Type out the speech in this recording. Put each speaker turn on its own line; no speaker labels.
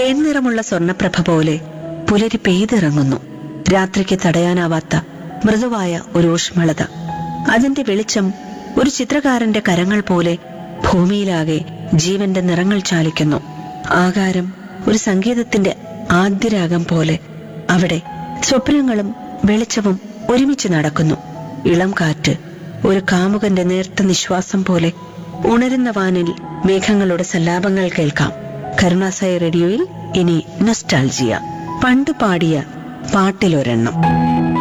തേൻനിറമുള്ള സ്വർണപ്രഭ പോലെ പുലരി പെയ്തിറങ്ങുന്നു രാത്രിക്ക് തടയാനാവാത്ത മൃദുവായ ഒരു ഊഷ്മളത അതിന്റെ വെളിച്ചം ഒരു ചിത്രകാരന്റെ കരങ്ങൾ പോലെ ഭൂമിയിലാകെ ജീവന്റെ നിറങ്ങൾ ചാലിക്കുന്നു ആകാരം ഒരു സംഗീതത്തിന്റെ ആദ്യരാഗം പോലെ അവിടെ സ്വപ്നങ്ങളും വെളിച്ചവും ഒരുമിച്ച് നടക്കുന്നു ഇളം കാറ്റ് ഒരു കാമുകന്റെ നേർത്ത നിശ്വാസം പോലെ ഉണരുന്ന വാനിൽ മേഘങ്ങളുടെ സല്ലാപങ്ങൾ കേൾക്കാം കരുണാസായി റേഡിയോയിൽ ഇനി നൊസ്റ്റാൾജിയ പണ്ട് പാടിയ പാട്ടിലൊരെണ്ണം